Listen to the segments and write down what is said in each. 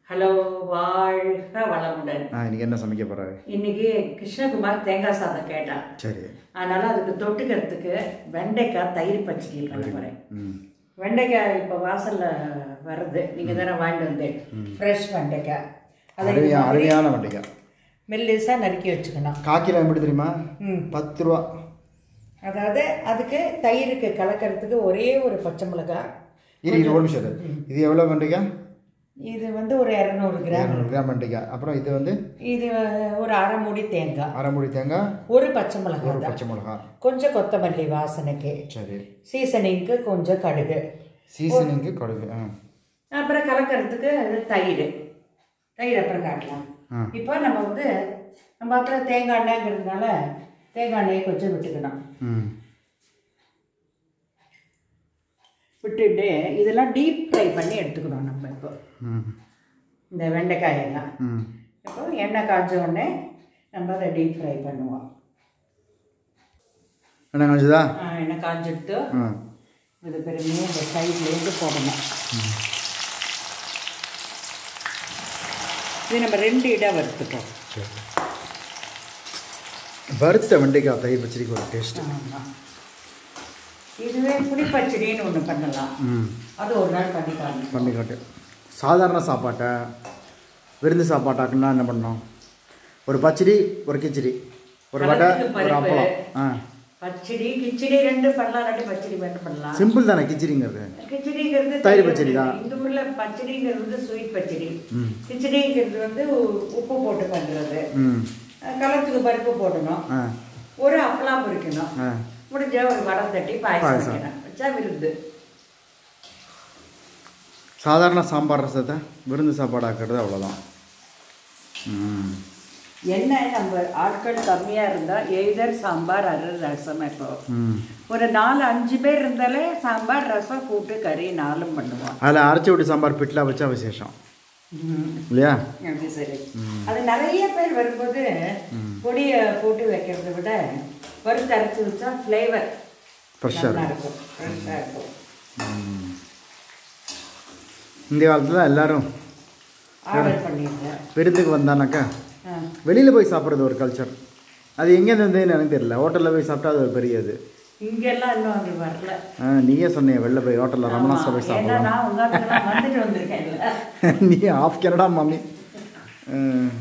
Hello வாழ்க வளமுடன் ஆ இன்னைக்கு என்ன சமைக்க போகிறாரு இன்னைக்கு கிருஷ்ணகுமார் தேங்காய் சாதம் கேட்டான் சரி அதனால அதுக்கு தொட்டுக்கிறதுக்கு வெண்டைக்காய் தயிர் பச்சடி பண்ண போறேன் ம் வெண்டைக்காய் இப்போ வாசல்ல வருது நீங்க தானே வாங்கிட்டு வந்தேன் ஃப்ரெஷ் வெண்டைக்காய் அதை அருமையா அருமையான வண்டிக்கா மெல்லிசா நறுக்கி வச்சுக்கணும் காக்கிலோ எப்படி தெரியுமா ம் பத்து ரூபா அதாவது அதுக்கு தயிருக்கு கலக்கிறதுக்கு ஒரே ஒரு பச்சை மிளகாய் இரு இரு ஒரு நிமிஷம் இரு. இது எவ்வளோ வண்டிக்கா இது வந்து ஒரு இரநூறு கிராம் இரநூறு கிராம் வண்டிக்கா அப்புறம் இது வந்து இது ஒரு அரை மூடி தேங்காய் அரை மூடி தேங்காய் ஒரு பச்சை மிளகாய் ஒரு தான் பச்சை மிளகா கொஞ்சம் கொத்தமல்லி வாசனைக்கு சரி சீசனிங்க்கு கொஞ்சம் கடுகு சீசனிங்கு கடுகு ஆ அப்புறம் கலக்கிறதுக்கு தயிர் தயிர் அப்புறம் காட்டலாம் ஆ. இப்போ நம்ம வந்து நம்ம அப்புறம் தேங்காய் எண்ணெய்ங்கிறதுனால தேங்காய் எண்ணெயை கொஞ்சம் விட்டுக்கணும் ம் விட்டுட்டு இதெல்லாம் டீப் ஃப்ரை பண்ணி எடுத்துக்கணும் நம்ம இப்போ ம் இந்த வெண்டைக்காயெல்லாம் ம் இப்போ எண்ணெய் காய்ச்ச உடனே நம்ம அதை டீப் ஃப்ரை பண்ணுவோம் என்ன காஞ்சுதா ஆ, எண்ணெய் காய்ச்சிட்டு ஆ இது பெருமையாக இந்த சைட்லேருந்து போடணும் இது நம்ம ரெண்டு இடம் வறுத்துப்போம் சரி வறுத்த வெண்டைக்காய் தயிர் பச்சடிக்கு ஒரு டேஸ்ட் ஆமாம் இதுவே புளிப்பச்சடின்னு ஒன்று பண்ணலாம் ம் அது ஒரு நாள் பண்ணி பாருங்க பண்ணி காட்டு சாதாரண சாப்பாட்டை விருந்து சாப்பாட்டாக்குன்னா என்ன பண்ணோம் ஒரு பச்சடி ஒரு கிச்சடி ஒரு வடை கலந்துக்கு ஒரு பருப்பு. அப்பளம் ஆ பச்சடி கிச்சடி ரெண்டு பண்ணலாம் ரெண்டு பச்சடி ரெண்டு பண்ணலாம் சிம்பிள் தானே கிச்சடிங்கிறது கிச்சடிங்கிறது தயிர் பச்சடி தான். இந்த ஊர்ல பச்சடிங்கிறது வந்து ஸ்வீட் பச்சடி ம் கிச்சடிங்கிறது வந்து உ- உப்பு போட்டு பண்ணுறது ம் களத்துக்கு பருப்பு போடணும் ஆ ஒரு அப்பளம் பொரிக்கணும் ஆ முடிஞ்சா ஒரு வடம் தட்டி பாயசம் பாயசம். வைக்கணும் வச்சா விருந்து சாதாரண சாம்பார் ரசத்தை விருந்து சாப்பாடு ஆக்கிறது அவ்வளோதான் ம் என்ன நம்ம ஆட்கள் கம்மியா இருந்தா எய்தர் சாம்பார் அரு ரசம் இப்போ ம் ஒரு நாலு அஞ்சு பேர் இருந்தாலே சாம்பார் ரசம் கூட்டு கறி நாலும் பண்ணுவோம் அதில் அரைச்சி விட்டு சாம்பார் பிட்லா வச்சா விசேஷம் இல்லையா அப்படி சரி அது நிறைய பேர் வரும்போது பொடியை போட்டு வைக்கிறத விட வறுத்து அரைச்சி வச்சா ஃப்ளேவர் ஃப்ரெஷ்ஷாக நல்லா இருக்கும் இருக்கும் ஃப்ரெஷ்ஷாக இருக்கும் இந்த காலத்தில் எல்லாரும் ஆர்டர் பண்ணிடுறேன் விருந்துக்கு வந்தானாக்கா ஆ வெளியில் போய் சாப்பிட்றது ஒரு கல்ச்சர் அது எங்கேருந்து வந்ததுன்னு எனக்கு தெரியல ஹோட்டலில் போய் சாப்பிட்டா அது ஒரு பெரிய இது இங்கெல்லாம் இன்னும் அது வரல ஆ, நீயே சொன்னியே வெளில போய் ஹோட்டலில் ரமணாஸில் போய் ஏன்னா சாப்பிடலாம் நான் உங்க இடத்துக்குலாம் வந்துட்டு வந்திருக்கேன்ல நீ ஆஃப் கனடா மம்மி ம்.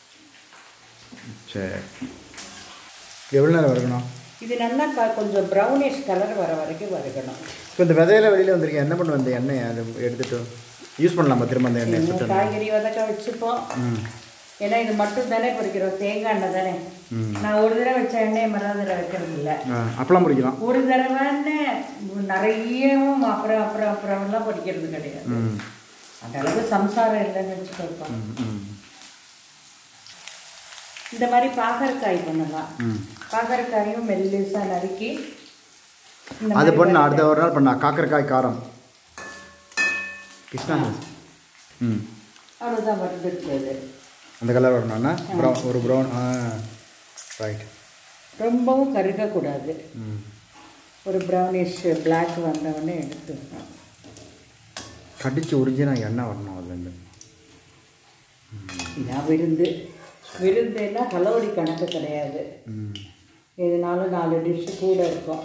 சரி எவ்வளோ நேரம் வறுக்கணும் இது நல்லா க- கொஞ்சம் ப்ரௌனிஷ் கலர் வர வரைக்கும் வறுக்கணும் இப்போ இந்த விதையில வெளியில் வந்திருக்கேன் என்ன பண்ணுவேன் இந்த எண்ணெயை அதை எடுத்துட்டு யூஸ் பண்ணலாமா திரும்ப அந்த எண்ணெயை இந்த சுட்டு காய்கறி வதக்க வச்சுப்போம் ம் ஏன்னா இது மட்டும் தானே பொரிக்கிறோம் தேங்காய் எண்ணெய் தானே ம். நான் ஒரு தடவை வச்ச எண்ணெயை மறாவது தடவை வைக்கிறது இல்லை ஆ அப்பளம் முடிக்கலாம் ஒரு தடவைன்னு நிறையவும் அப்புறம் அப்புறம் அப்புறம் எல்லாம் பொரிக்கிறது கிடையாது ம் அந்த அளவுக்கு சம்சாரம் இல்லைன்னு வச்சுக்கோப்பா ம், ம் இந்த மாதிரி பாகற்காய் பண்ணலாம் ம் பாகற்காயும் மெல்லிசா நறுக்கி இந்த அது மாதிரி பண்ண அடுத்த ஒரு நாள் பண்ணா காக்கரக்காய் காரம் கிருஷ்ணா ம் அவ்வளோதான் வறுத்துருக்குது அந்த கலர் வரணும்னா ப்ரௌன் ஒரு ப்ரௌன் ஆ ரைட் ரொம்பவும் கருகக்கூடாது ம் ஒரு ப்ரௌனிஷ் பிளாக் வந்தவொடனே எடுத்துக்கணும் கடிச்சு உறிஞ்சி நான் எண்ணெய் வரணும் அதுலேருந்து இதான் விருந்து விருந்துன்னா கலோரி கணக்கு கிடையாது ம் இதனால நாலு டிஷ்ஷு கூட இருக்கும்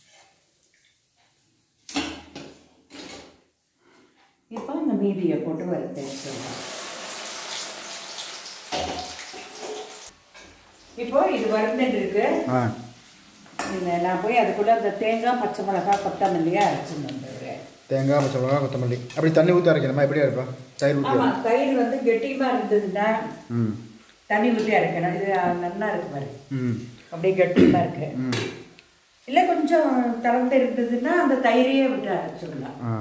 இப்போ இந்த மீதியை போட்டு வறுத்து வச்சிடலாம் இப்போ இது வறுந்துட்டு இருக்கு ஆ இந்த நான் போய் அதுக்குள்ள அந்த தேங்காய் பச்சை மிளகாய் கொத்தமல்லியாக அரைச்சிட்டு வந்துடுறேன் தேங்காய் பச்சை மிளகா கொத்தமல்லி அப்படி தண்ணி ஊற்றி அரைக்கணுமா எப்படியா இருப்பா தயிர் ஊற்றி ஆமாம் தயிர் வந்து கெட்டியமாக இருந்ததுன்னா ம் தண்ணி ஊற்றி அரைக்கணும் இது நல்லா இருக்கு பாரு ம் அப்படியே கெட்டியமாக இருக்கு ம் இல்லை கொஞ்சம் திறந்து இருந்ததுன்னா அந்த தயிரையே விட்டு அரைச்சிடலாம் ஆ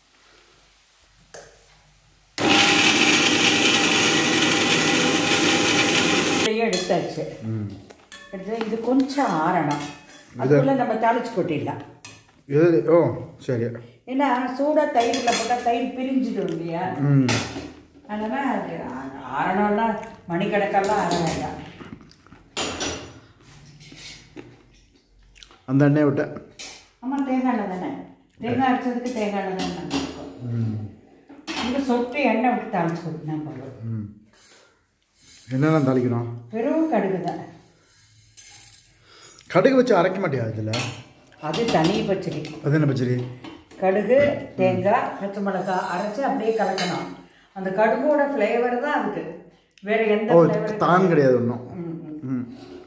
இதையே எடுத்தாச்சு ம் எடுத்து இது கொஞ்சம் ஆறணும் அதுக்குள்ளே நம்ம தாளிச்சு கொட்டிடலாம் இது ஓ சரி ஏன்னா சூடாக தயிரில் போட்டால் தயிர் பிரிஞ்சிடும் இல்லையா ம் அதனால் அது ஆ- ஆறணும்னா மணிக்கணக்கெல்லாம் ஆற வேண்டாம் அந்த எண்ணெயை விட்ட ஆமாம் தேங்காய் எண்ணெய் தானே தேங்காய் அரைச்சதுக்கு தேங்காய் எண்ணெய் தானே நல்லா இருக்கும். ம் இந்த ஒரு சொட்டு எண்ணெய் விட்டு தாளிச்சு கொடுத்தா போதும் ம் என்னென்ன தாளிக்கணும் வெறும் கடுகு தான் கடுகு வச்சு அரைக்க மாட்டியா இதில் அது தனி பச்சடி அது என்ன பச்சடி கடுகு தேங்காய் பச்சை மிளகாய் அரைச்சி அப்படியே கலக்கணும் அந்த கடுகோட ஃப்ளேவர் தான் அதுக்கு வேற எந்த ஓ ஃப்ளேவர் தான் கிடையாது ஒன்றும் ம்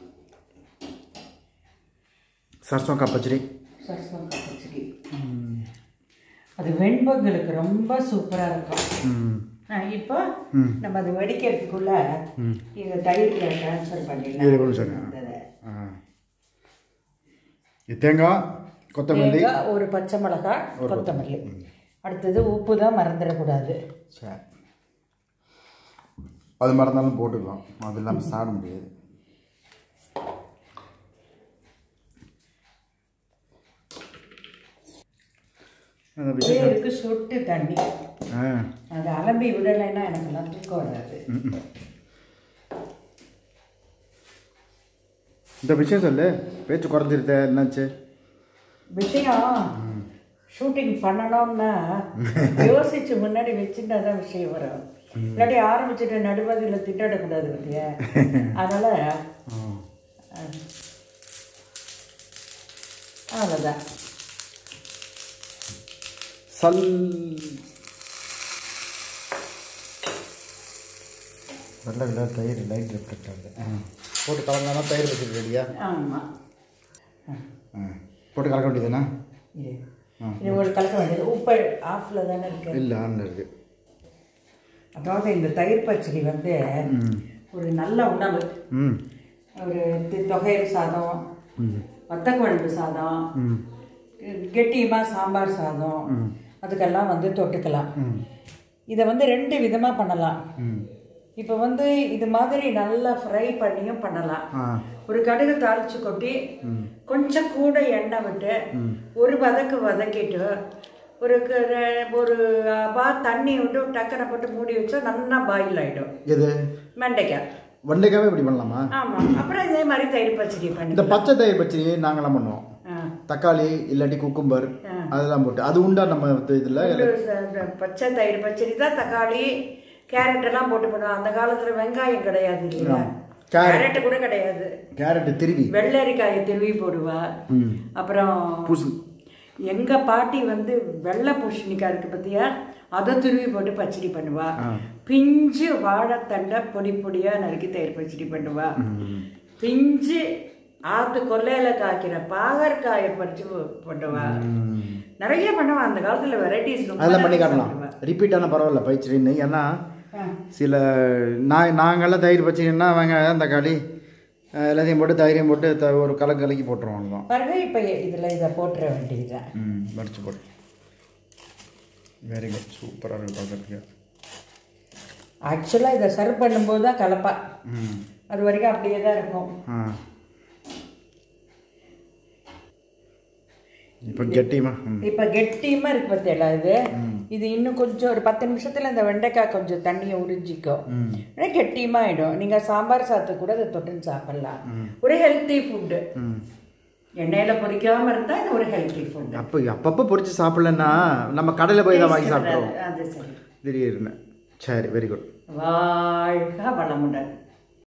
சர்சோக்கா பச்சடி சர்சம் பச்சடி அது வெண்பொங்கலுக்கு ரொம்ப சூப்பராக இருக்கும் ம் ஆ, இப்போ நம்ம அது வெடிக்கிறதுக்குள்ள இதை தயிரில் ட்ரான்ஸ்ஃபர் இதுல கொண்டு பண்ணிடலாம் சேர்க்கணும். அந்த இதை. ஆ இது தேங்காய் கொத்தமல்லி தேங்காய் ஒரு பச்சை மிளகாய் கொத்தமல்லி அடுத்தது உப்பு தான் மறந்துடக்கூடாது சரி அது மறந்தாலும் போட்டுக்கலாம் அது இல்லாமல் சாப்பிட முடியாது அந்த விஷயம் பேருக்கு சொட்டு தண்ணி ஆ அது அலம்பி விடலைன்னா எனக்கெல்லாம் தூக்கம் வராது இந்த விஷயம் சொல்லு பேச்சு குறைஞ்சிருத்த என்னாச்சு விஷயம் ஷூட்டிங் பண்ணணும்னா யோசிச்சு முன்னாடி வச்சுட்டா தான் விஷயம் வரும் இல்லாட்டி ஆரம்பிச்சுட்டு நடுவதில் திட்டாடக்கூடாது பத்தியா அதனால அஹ், அவ்வளோதான் சல் வெள்ளை கலர் தயிர் லைட் ரிஃப்ளெக்ட் ஆகுது ஆ. போட்டு கலந்தானா தயிர் வச்சுட்டு ரெடியா ஆமாம் ஆ போட்டு கலக்க வேண்டியதுண்ணா இது இது ஒரு கலக்க வேண்டியது உப்பு ஆஃபில் தானே இருக்கு இல்லை ஆனில் இருக்கு அதாவது இந்த தயிர் பச்சடி வந்து ஒரு நல்ல உணவு ம் ஒரு தி- தொகையல் சாதம் வத்தக்குழம்பு சாதம் கெட்டியமாக சாம்பார் சாதம் அதுக்கெல்லாம் வந்து தொட்டுக்கலாம் இதை வந்து ரெண்டு விதமாக பண்ணலாம் ம் இப்போ வந்து இது மாதிரி நல்லா ஃப்ரை பண்ணியும் பண்ணலாம் ஆ ஒரு கடுகு தாளிச்சு கொட்டி கொஞ்சம் கூட எண்ணெய் விட்டு ஒரு வதக்கு வதக்கிட்டு ஒரு க- ரெ- ஒரு பா தண்ணி விட்டு டக்கரை போட்டு மூடி வச்சா நல்லா பாயில் ஆகிடும் எது வெண்டைக்காய் வெண்டைக்காவே இப்படி பண்ணலாமா ஆமாம் அப்புறம் இதே மாதிரி தயிர் பச்சடி பண்ணி இந்த பச்சை தயிர் பச்சடி நாங்களாம் பண்ணுவோம் ஆ தக்காளி இல்லாட்டி குக்கும்பர் அதெல்லாம் போட்டு அது உண்டா நம்ம இதில் ஒரு ச- இந்த பச்சை தயிர் பச்சடி தான் தக்காளி கேரட் எல்லாம் போட்டு பண்ணுவோம் அந்த காலத்துல வெங்காயம் கிடையாது இல்லையா கேரட். கேரட் கூட கிடையாது கேரட்டு திருவி வெள்ளரிக்காயை திருவி போடுவா ம் அப்புறம் பூசு எங்க பாட்டி வந்து வெள்ளை பூசணிக்காய் இருக்கு பத்தியா அதை துருவி போட்டு பச்சடி பண்ணுவா பிஞ்சு வாழைத்தண்டை பொடி பொடியா நறுக்கி தயிர் பச்சடி பண்ணுவா பிஞ்சு ஆத்து கொல்லையில காய்க்கிற பாகற்காயை பறிச்சு பண்ணுவா நிறைய பண்ணுவா அந்த காலத்துல வெரைட்டிஸ் அதெல்லாம் பண்ணி காட்டலாம் ரிப்பீட் ஆனால் பரவாயில்ல பயிற்சின்னு ஏன்னா சில நான் நாங்கள்லாம் தயிர் பச்சடின்னா வெங்காயம் தக்காளி அஹ், எல்லாத்தையும் போட்டு தயிரையும் போட்டு த ஒரு கலக்கு கலக்கி போட்டுருவோம் அவ்வளோதான் பாருங்க இப்ப இதுல இதை போட்டுற வேண்டியதுதான் ம் மடிச்சு போட்டு வெரி குட் சூப்பராக இருக்கு பார்க்குறதுக்கு ஆக்சுவலா இதை சர்வ் பண்ணும்போது தான் கலப்பா ம் அது வரைக்கும் அப்படியே தான் இருக்கும் ஆ இப்போ கெட்டிமா ம் இப்ப கெட்டியமா இருக்கு பார்த்தீங்களா இது இது இன்னும் கொஞ்சம் ஒரு பத்து நிமிஷத்துல இந்த வெண்டைக்காய் கொஞ்சம் தண்ணியை உறிஞ்சிக்கும் உடனே கெட்டியமா ஆயிடும் நீங்க சாம்பார் சாதத்துக்கு கூட அதை தொட்டுன்னு சாப்பிடலாம் ஒரு ஹெல்த்தி ஃபுட்டு ம் எண்ணெயில பொரிக்காம இருந்தா இது ஒரு ஹெல்த்தி ஃபுட் அப்போ அப்பப்போ பொரிச்சு சாப்பிடலன்னா நம்ம கடையில் போய் தான் வாங்கி சாப்பிட்றோம் அது சரி திடீர்னு சரி வெரி குட் வாழ்க வளமுடன்